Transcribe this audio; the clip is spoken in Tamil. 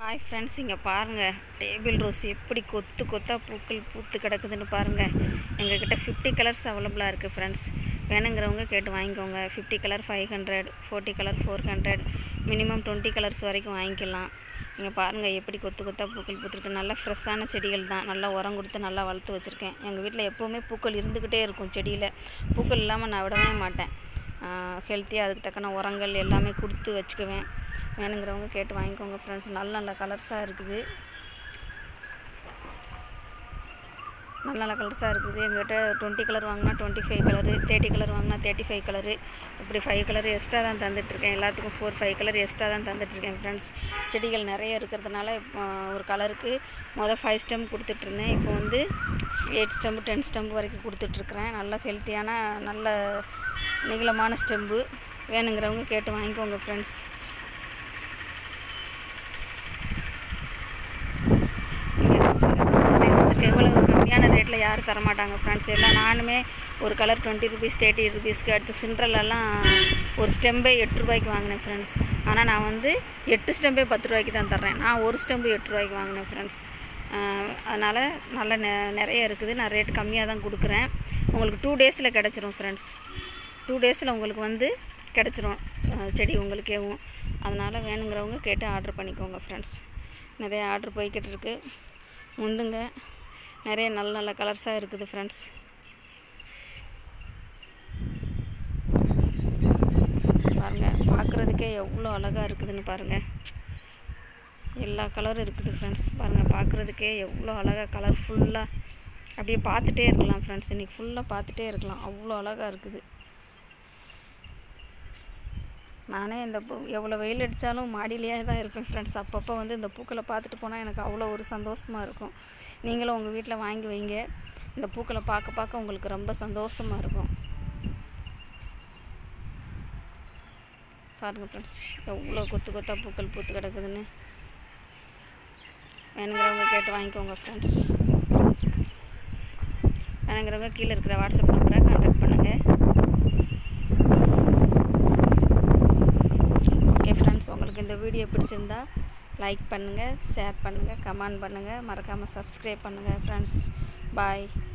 ஹாய் ஃப்ரெண்ட்ஸ் இங்கே பாருங்கள் டேபிள் ரோஸ் எப்படி கொத்து கொத்தாக பூக்கள் பூத்து கிடக்குதுன்னு பாருங்கள் எங்ககிட்ட ஃபிஃப்டி கலர்ஸ் அவைலபிளாக இருக்குது ஃப்ரெண்ட்ஸ் வேணுங்கிறவங்க கேட்டு வாங்கிக்கோங்க fifty colour five hundred forty colour four hundred minimum twenty colours வரைக்கும் வாங்கிக்கலாம் இங்கே பாருங்கள் எப்படி கொத்து கொத்தாக பூக்கள் பூத்துருக்கு நல்லா ஃப்ரெஷ்ஷான செடிகள் தான் நல்லா உரம் கொடுத்து நல்லா வளர்த்து வச்சுருக்கேன் எங்கள் வீட்டில் எப்போவுமே பூக்கள் இருந்துக்கிட்டே இருக்கும் செடியில் பூக்கள் இல்லாமல் நான் விடவே மாட்டேன் ஹெல்த்தியாக அதுக்கு தக்கன உரங்கள் எல்லாமே கொடுத்து வச்சுக்குவேன் வேணுங்கிறவங்க கேட்டு வாங்கிக்கோங்க ஃப்ரெண்ட்ஸ் நல்ல நல்ல கலர்ஸாக இருக்குது நல்ல நல்ல கலர்ஸாக இருக்குது எங்கள்கிட்ட டுவெண்ட்டி கலர் வாங்கினா twenty five colour thirty colour வாங்கினா தேர்ட்டி ஃபைவ் கலரு இப்படி ஃபைவ் கலர் எக்ஸ்ட்ரா தான் தந்துட்டுருக்கேன் எல்லாத்துக்கும் ஃபோர் ஃபைவ் கலர் எக்ஸ்ட்ரா தான் தந்துட்டுருக்கேன் ஃப்ரெண்ட்ஸ் செடிகள் நிறைய இருக்கிறதுனால இப்போ ஒரு கலருக்கு மொதல் ஃபைவ் ஸ்டெம் கொடுத்துட்ருந்தேன் இப்போ வந்து எயிட் ஸ்டெம்பு டென் ஸ்டெம்பு வரைக்கும் கொடுத்துட்ருக்குறேன் நல்ல ஹெல்த்தியான நல்ல நீளமான ஸ்டெம்பு வேணுங்கிறவங்க கேட்டு வாங்கிக்கோங்க ஃப்ரெண்ட்ஸ் வச்சுருக்கேன் இவ்வளவு கம்மியான ரேட்டில் யாரும் தரமாட்டாங்க ஃப்ரெண்ட்ஸ் எல்லாம் நானுமே ஒரு கலர் டுவெண்ட்டி ருபீஸ் தேர்ட்டி ருபீஸ்க்கு அடுத்து சின்ட்ரலெல்லாம் ஒரு ஸ்டெம்பே எட்டு ரூபாய்க்கு வாங்கினேன் ஃப்ரெண்ட்ஸ் ஆனால் நான் வந்து எட்டு ஸ்டெம்பே பத்து ரூபாய்க்கு தான் தர்றேன் நான் ஒரு ஸ்டெம்பு எட்டு ரூபாய்க்கு வாங்கினேன் ஃப்ரெண்ட்ஸ் அதனால் நல்ல நெ நிறைய இருக்குது நான் ரேட் கம்மியாக தான் கொடுக்குறேன் உங்களுக்கு டூ டேஸில் கிடச்சிரும் ஃப்ரெண்ட்ஸ் டூ டேஸில் உங்களுக்கு வந்து கிடச்சிரும் செடி உங்களுக்கேவும் அதனால் வேணுங்கிறவங்க கேட்டு ஆர்டர் பண்ணிக்கோங்க ஃப்ரெண்ட்ஸ் நிறைய ஆர்டர் போய்கிட்டு இருக்குது முந்துங்க நிறைய நல்ல நல்ல கலர்ஸாக இருக்குது ஃப்ரெண்ட்ஸ் பாருங்கள் பார்க்குறதுக்கே எவ்வளோ அழகாக இருக்குதுன்னு பாருங்கள் எல்லா கலரும் இருக்குது ஃப்ரெண்ட்ஸ் பாருங்கள் பார்க்குறதுக்கே எவ்வளோ அழகாக கலர்ஃபுல்லாக அப்படியே பார்த்துட்டே இருக்கலாம் ஃப்ரெண்ட்ஸ் இன்றைக்கி ஃபுல்லாக பார்த்துட்டே இருக்கலாம் அவ்வளோ அழகாக இருக்குது நானே இந்த பூ எவ்வளோ வெயில் அடித்தாலும் மாடியிலேயே தான் இருப்பேன் ஃப்ரெண்ட்ஸ் அப்பப்போ வந்து இந்த பூக்களை பார்த்துட்டு போனால் எனக்கு அவ்வளோ ஒரு சந்தோஷமாக இருக்கும் நீங்களும் உங்கள் வீட்டில் வாங்கி வைங்க இந்த பூக்களை பார்க்க பார்க்க உங்களுக்கு ரொம்ப சந்தோஷமாக இருக்கும் பாருங்கள் ஃப்ரெண்ட்ஸ் எவ்வளோ கொத்து கொத்தாக பூக்கள் பூத்து கிடக்குதுன்னு வேணுங்கிறவங்க கேட்டு வாங்கிக்கோங்க ஃப்ரெண்ட்ஸ் வேணுங்கிறவங்க கீழே இருக்கிற வாட்ஸ்அப் நம்பரை கான்டாக்ட் பண்ணுங்கள் ஓகே ஃப்ரெண்ட்ஸ் உங்களுக்கு இந்த வீடியோ பிடிச்சிருந்தா லைக் பண்ணுங்கள் ஷேர் பண்ணுங்கள் கமெண்ட் பண்ணுங்கள் மறக்காமல் சப்ஸ்கிரைப் பண்ணுங்கள் ஃப்ரெண்ட்ஸ் பாய்